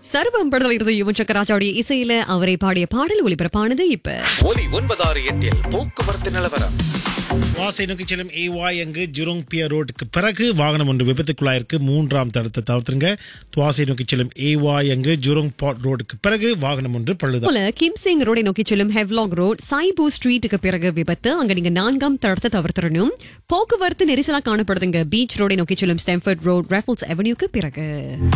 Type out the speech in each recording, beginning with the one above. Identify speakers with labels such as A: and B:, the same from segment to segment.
A: சர்வம் படத்தில் இருந்த யுவன் சக்கர ராஜாவுடைய இசையில அவரை பாடிய பாடல் ஒளிபரப்பானது இப்ப
B: ஒலி ஒன்பதாறு எட்டில் போக்குவரத்து நிலவரம்
C: வாசை நோக்கி செல்லும் ஏவாய் அங்கு ஜுரோங் பியர் ரோடுக்கு பிறகு வாகனம் ஒன்று விபத்துக்குள்ளாயிருக்கு மூன்றாம் தடத்தை தவிர்த்துருங்க துவாசை நோக்கி செல்லும் ஏவாய் அங்கு ஜுரோங் பாட் ரோடுக்கு பிறகு வாகனம் ஒன்று பழுது
A: போல கிம்சிங் ரோடை நோக்கி செல்லும் ஹெவ்லாக் ரோட் சாய்பூ ஸ்ட்ரீட்டுக்கு பிறகு விபத்து அங்க நீங்க நான்காம் தடத்தை தவிர்த்திடணும் போக்குவரத்து நெரிசலா காணப்படுதுங்க பீச் ரோடை நோக்கி செல்லும் ஸ்டெம்ஃபர்ட் ரோட் ரேஃபல்ஸ் அவென்யூக்கு பிறகு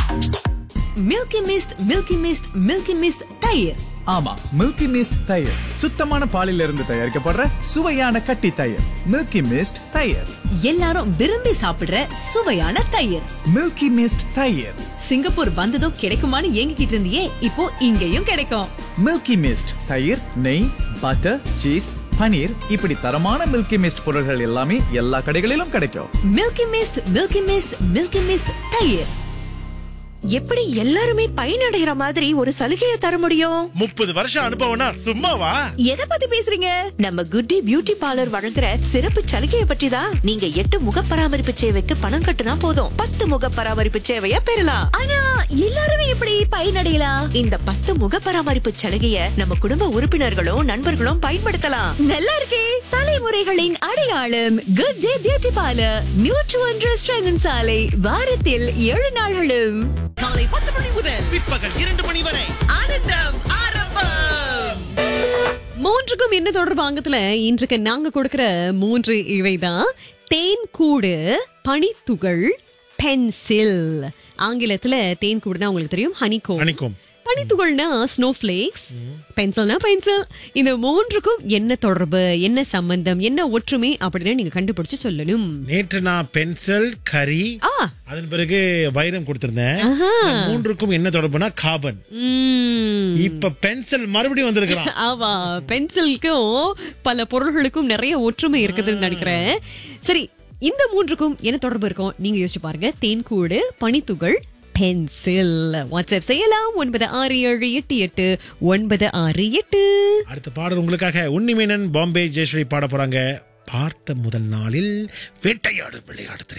D: Milky Mist Milky Mist Milky Mist தயிர்
E: ஆமா மில்கி மிஸ்ட் தயிர் சுத்தமான பாலில் இருந்து தயாரிக்கப்படுற சுவையான கட்டி தயிர் மில்கி மிஸ்ட் தயிர்
D: எல்லாரும் விரும்பி சாப்பிடுற சுவையான தயிர்
E: மில்கி மிஸ்ட் தயிர்
D: சிங்கப்பூர் வந்ததும் கிடைக்குமான்னு ஏங்கிக்கிட்டு இருந்தியே இப்போ இங்கேயும் கிடைக்கும்
E: மில்கி மிஸ்ட் தயிர் நெய் பட்டர் சீஸ் பனீர் இப்படி தரமான மில்கி மிஸ்ட் பொருட்கள் எல்லாமே எல்லா கடைகளிலும் கிடைக்கும்
D: Milky Mist Milky Mist Milky Mist தயிர்
F: எப்படி எல்லாருமே பயனடைகிற மாதிரி ஒரு சலுகையை தர முடியும்
C: முப்பது வருஷம் அனுபவம்னா சும்மாவா
F: எதை பத்தி பேசுறீங்க நம்ம குட்டி பியூட்டி பார்லர் வழங்குற சிறப்பு சலுகையை பற்றி தான் நீங்க எட்டு முக பராமரிப்பு சேவைக்கு பணம் கட்டுனா போதும் பத்து முக பராமரிப்பு சேவைய பெறலாம் ஆனா எல்லாருமே எப்படி பயனடையலாம் இந்த பத்து முக பராமரிப்பு சலுகைய நம்ம குடும்ப உறுப்பினர்களும் நண்பர்களும் பயன்படுத்தலாம்
D: நல்லா இருக்கே தலைமுறைகளின் அடையாளம் குட் டே பியூட்டி பார்லர் நியூட்ரு ஒன்று சாலை வாரத்தில் ஏழு நாள்களும்
A: காலை பத்து மணி முதல்
C: பிற்பகல் இரண்டு மணி வரை
D: ஆனந்தம் ஆரம்பம்
A: மூன்றுக்கும் என்ன தொடர்பாங்கத்துல இன்றைக்கு நாங்க கொடுக்கிற மூன்று இவைதான் தேன் கூடு பனித்துகள் பென்சில் ஆங்கிலத்துல தேன் கூடுனா உங்களுக்கு தெரியும் ஹனிகோம்
C: அணிக்கும்
A: பனித்துகள்னா ஸ்னோ பிளேக்ஸ் பென்சில்னா பென்சில் இந்த மூன்றுக்கும் என்ன தொடர்பு என்ன சம்பந்தம் என்ன ஒற்றுமை அப்படின்னு நீங்க கண்டுபிடிச்சு சொல்லணும்
C: நேற்று நான் பென்சில் கரி
A: ஆ
C: அதன் பிறகு வைரம் கொடுத்திருந்தேன் இந்த மூன்றுக்கும் என்ன தொடர்புனா கார்பன்
A: உம்.
C: இப்ப பென்சில் மறுபடியும் வந்திருக்கிறான்
A: ஆமா பென்சிலுக்கும் பல பொருள்களுக்கும் நிறைய ஒற்றுமை இருக்குதுன்னு நினைக்கிறேன் சரி இந்த மூன்றுக்கும் என்ன தொடர்பு இருக்கும் நீங்க யோசிச்சு பாருங்க தேன்கூடு பனித்துகள் பென்சில் வாட்ஸ்அப் செய்யலாம் ஒன்பது ஆறு ஏழு எட்டு எட்டு ஒன்பது ஆறு எட்டு
C: அடுத்த பாடல் உங்களுக்காக உன்னிமேனன் பாம்பே ஜெயஸ்ரீ பாட போறாங்க பார்த்த முதல் நாளில் வேட்டையாடு விளையாடு திரைப்படம்.